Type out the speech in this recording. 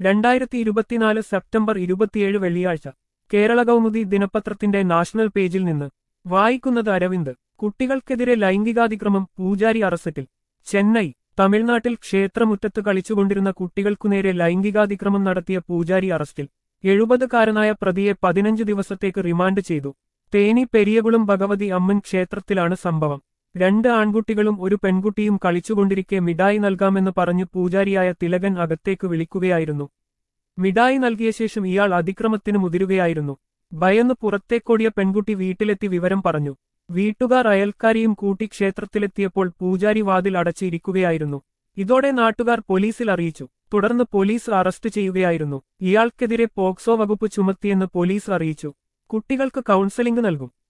രണ്ടായിരത്തി ഇരുപത്തിനാല് സെപ്റ്റംബർ ഇരുപത്തിയേഴ് വെള്ളിയാഴ്ച കേരള കൗമുദി ദിനപത്രത്തിന്റെ നാഷണൽ പേജിൽ നിന്ന് വായിക്കുന്നത് അരവിന്ദ് കുട്ടികൾക്കെതിരെ ലൈംഗികാതിക്രമം പൂജാരി അറസ്റ്റിൽ ചെന്നൈ തമിഴ്നാട്ടിൽ ക്ഷേത്രമുറ്റത്ത് കളിച്ചുകൊണ്ടിരുന്ന കുട്ടികൾക്കുനേരെ ലൈംഗികാതിക്രമം നടത്തിയ പൂജാരി അറസ്റ്റിൽ എഴുപതുകാരനായ പ്രതിയെ പതിനഞ്ച് ദിവസത്തേക്ക് റിമാൻഡ് ചെയ്തു തേനി പെരിയകുളം ഭഗവതി അമ്മൻ ക്ഷേത്രത്തിലാണ് സംഭവം രണ്ട് ആൺകുട്ടികളും ഒരു പെൺകുട്ടിയും കളിച്ചുകൊണ്ടിരിക്കെ മിഠായി നൽകാമെന്ന് പറഞ്ഞ് പൂജാരിയായ തിലകൻ അകത്തേക്ക് വിളിക്കുകയായിരുന്നു മിഠായി നൽകിയ ശേഷം ഇയാൾ അതിക്രമത്തിന് മുതിരുകയായിരുന്നു ഭയന്ന് പുറത്തേക്കോടിയ പെൺകുട്ടി വീട്ടിലെത്തി വിവരം പറഞ്ഞു വീട്ടുകാർ അയൽക്കാരിയും കൂട്ടി ക്ഷേത്രത്തിലെത്തിയപ്പോൾ പൂജാരി വാതിൽ അടച്ചിരിക്കുകയായിരുന്നു ഇതോടെ നാട്ടുകാർ പോലീസിൽ അറിയിച്ചു തുടർന്ന് പോലീസ് അറസ്റ്റ് ചെയ്യുകയായിരുന്നു ഇയാൾക്കെതിരെ പോക്സോ വകുപ്പ് ചുമത്തിയെന്ന് പോലീസ് അറിയിച്ചു കുട്ടികൾക്ക് കൗൺസലിംഗ് നൽകും